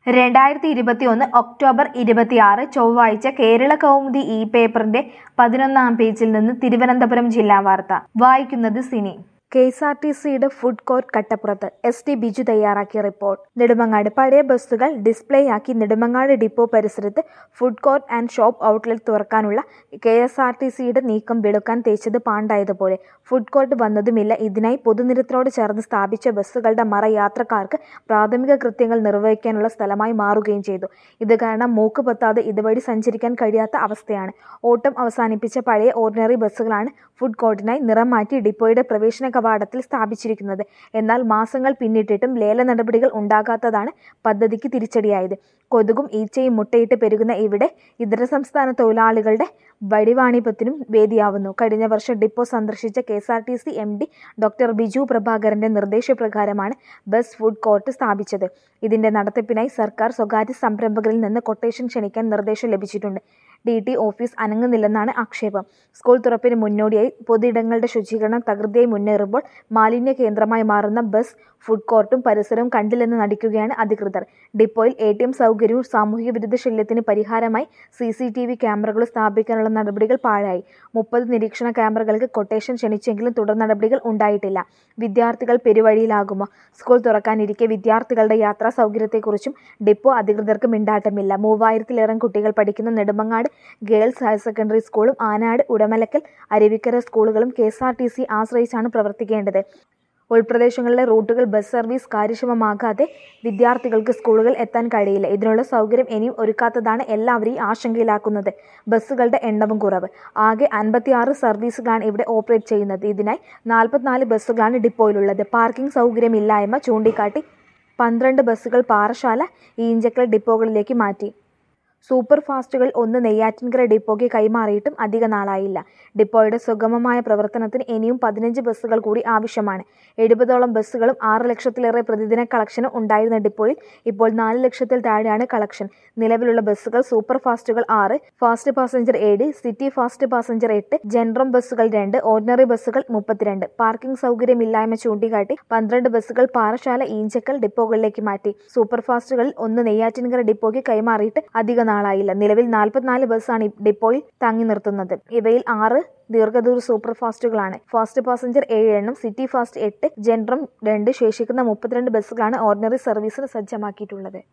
രണ്ടായിരത്തി ഇരുപത്തിയൊന്ന് ഒക്ടോബർ ഇരുപത്തിയാറ് ചൊവ്വാഴ്ച കേരള കൗമുദി ഇ പേപ്പറിന്റെ പതിനൊന്നാം പേജിൽ നിന്ന് തിരുവനന്തപുരം ജില്ലാ വാർത്ത വായിക്കുന്നത് Sini K S R T സിയുടെ ഫുഡ് കോർട്ട് കട്ടപ്പുറത്ത് എസ് ടി ബിജു തയ്യാറാക്കിയ റിപ്പോർട്ട് നെടുമങ്ങാട് പഴയ ബസ്സുകൾ ഡിസ്പ്ലേ ആക്കി നെടുമങ്ങാട് ഡിപ്പോ പരിസരത്ത് food court and shop outlet തുറക്കാനുള്ള കെ എസ് ആർ ടി സിയുടെ നീക്കം വെളുക്കാൻ തേച്ചത് പാണ്ടായതുപോലെ ഫുഡ് കോർട്ട് വന്നതുമില്ല ഇതിനായി പൊതുനിരത്തിനോട് ചേർന്ന് സ്ഥാപിച്ച ബസ്സുകളുടെ മറ യാത്രക്കാർക്ക് പ്രാഥമിക കൃത്യങ്ങൾ നിർവഹിക്കാനുള്ള സ്ഥലമായി മാറുകയും ചെയ്തു ഇത് കാരണം മൂക്ക് പൊത്താതെ ഇതുവഴി സഞ്ചരിക്കാൻ കഴിയാത്ത അവസ്ഥയാണ് ഓട്ടം അവസാനിപ്പിച്ച പഴയ ഓർഡിനറി ബസ്സുകളാണ് ഫുഡ് കോർട്ടിനായി നിറം മാറ്റി ഡിപ്പോയുടെ പ്രവേശന കവാടത്തിൽ സ്ഥാപിച്ചിരിക്കുന്നത് എന്നാൽ മാസങ്ങൾ പിന്നിട്ടിട്ടും ലേല നടപടികൾ ഉണ്ടാകാത്തതാണ് പദ്ധതിക്ക് തിരിച്ചടിയായത് കൊതുകും ഈച്ചയും മുട്ടയിട്ട് പെരുകുന്ന ഇവിടെ ഇതര സംസ്ഥാന തൊഴിലാളികളുടെ വടിവാണിപത്തിനും വേദിയാവുന്നു കഴിഞ്ഞ വർഷം ഡിപ്പോ സന്ദർശിച്ച K S R T C M D doctor Biju പ്രഭാകരന്റെ നിർദ്ദേശപ്രകാരമാണ് ബസ് ഫുഡ് കോർട്ട് സ്ഥാപിച്ചത് ഇതിന്റെ നടത്തിപ്പിനായി സർക്കാർ സ്വകാര്യ സംരംഭകരിൽ നിന്ന് കൊട്ടേഷൻ ക്ഷണിക്കാൻ നിർദ്ദേശം ലഭിച്ചിട്ടുണ്ട് ഡി ടി ഓഫീസ് അനങ്ങുന്നില്ലെന്നാണ് ആക്ഷേപം സ്കൂൾ തുറപ്പിന് മുന്നോടിയായി പൊതുയിടങ്ങളുടെ ശുചീകരണം തകൃതിയായി മുന്നേറുമ്പോൾ മാലിന്യ കേന്ദ്രമായി മാറുന്ന ബസ് ഫുഡ് കോർട്ടും പരിസരവും കണ്ടില്ലെന്ന് നടിക്കുകയാണ് അധികൃതർ ഡിപ്പോയിൽ എ ടി എം സൗകര്യവും സാമൂഹിക വിരുദ്ധ ശല്യത്തിന് പരിഹാരമായി സി സി ടി വി ക്യാമറകൾ സ്ഥാപിക്കാനുള്ള നടപടികൾ പാഴായി മുപ്പത് നിരീക്ഷണ ക്യാമറകൾക്ക് കൊട്ടേഷൻ ക്ഷണിച്ചെങ്കിലും തുടർ നടപടികൾ ഉണ്ടായിട്ടില്ല വിദ്യാർത്ഥികൾ പെരുവഴിയിലാകുമോ സ്കൂൾ തുറക്കാനിരിക്കെ വിദ്യാർത്ഥികളുടെ യാത്രാ സൗകര്യത്തെക്കുറിച്ചും ഡിപ്പോ അധികൃതർക്ക് മിണ്ടാട്ടമില്ല മൂവായിരത്തിലേറെ കുട്ടികൾ പഠിക്കുന്ന നെടുമങ്ങാട് ഗേൾസ് ഹയർ സെക്കൻഡറി സ്കൂളും ആനാട് ഉടമലക്കൽ അരുവിക്കര സ്കൂളുകളും K S R T C ആശ്രയിച്ചാണ് പ്രവർത്തിക്കേണ്ടത് ഉൾപ്രദേശങ്ങളിലെ റൂട്ടുകൾ ബസ് സർവീസ് കാര്യക്ഷമമാകാതെ വിദ്യാർത്ഥികൾക്ക് സ്കൂളുകൾ എത്താൻ കഴിയില്ല ഇതിനുള്ള സൗകര്യം ഇനിയും ഒരുക്കാത്തതാണ് എല്ലാവരെയും ആശങ്കയിലാക്കുന്നത് ബസ്സുകളുടെ എണ്ണവും കുറവ് ആകെ അൻപത്തിയാറ് സർവീസുകളാണ് ഇവിടെ ഓപ്പറേറ്റ് ചെയ്യുന്നത് ഇതിനായി നാൽപ്പത്തിനാല് ബസ്സുകളാണ് ഡിപ്പോയിലുള്ളത് പാർക്കിംഗ് സൗകര്യമില്ലായ്മ ചൂണ്ടിക്കാട്ടി പന്ത്രണ്ട് ബസ്സുകൾ പാറശാല ഈഞ്ചക്കൽ ഡിപ്പോകളിലേക്ക് മാറ്റി സൂപ്പർ ഫാസ്റ്റുകൾ ഒന്ന് നെയ്യാറ്റിൻകര ഡിപ്പോയ്ക്ക് കൈമാറിയിട്ടും അധിക നാളായില്ല ഡിപ്പോയുടെ സുഗമമായ പ്രവർത്തനത്തിന് ഇനിയും പതിനഞ്ച് ബസ്സുകൾ കൂടി ആവശ്യമാണ് എഴുപതോളം ബസ്സുകളും ആറ് ലക്ഷത്തിലേറെ പ്രതിദിന കളക്ഷനും ഉണ്ടായിരുന്ന ഡിപ്പോയിൽ ഇപ്പോൾ നാല് ലക്ഷത്തിൽ താഴെയാണ് കളക്ഷൻ നിലവിലുള്ള ബസ്സുകൾ സൂപ്പർ ഫാസ്റ്റുകൾ ആറ് ഫാസ്റ്റ് പാസഞ്ചർ ഏഴ് സിറ്റി ഫാസ്റ്റ് പാസഞ്ചർ എട്ട് ജനറം ബസ്സുകൾ രണ്ട് ഓർഡിനറി ബസ്സുകൾ മുപ്പത്തിരണ്ട് പാർക്കിംഗ് സൗകര്യമില്ലായ്മ ചൂണ്ടിക്കാട്ടി പന്ത്രണ്ട് ബസ്സുകൾ പാറശാല ഈഞ്ചക്കൽ ഡിപ്പോകളിലേക്ക് മാറ്റി സൂപ്പർ ഫാസ്റ്റുകളിൽ ഒന്ന് നെയ്യാറ്റിൻകര ഡിപ്പോയ്ക്ക് കൈമാറിയിട്ട് അധിക നാളായില്ല നിലവിൽ നാൽപ്പത്തിനാല് ബസ്സാണ് ഡിപ്പോയിൽ തങ്ങി നിർത്തുന്നത് ഇവയിൽ ആറ് ദീർഘദൂര സൂപ്പർ ഫാസ്റ്റുകളാണ് ഫാസ്റ്റ് പാസഞ്ചർ ഏഴ് എണ്ണം സിറ്റി ഫാസ്റ്റ് എട്ട് ജനറം രണ്ട് ശേഷിക്കുന്ന മുപ്പത്തിരണ്ട് ബസ്സുകളാണ് ഓർഡിനറി സർവീസിന് സജ്ജമാക്കിയിട്ടുള്ളത്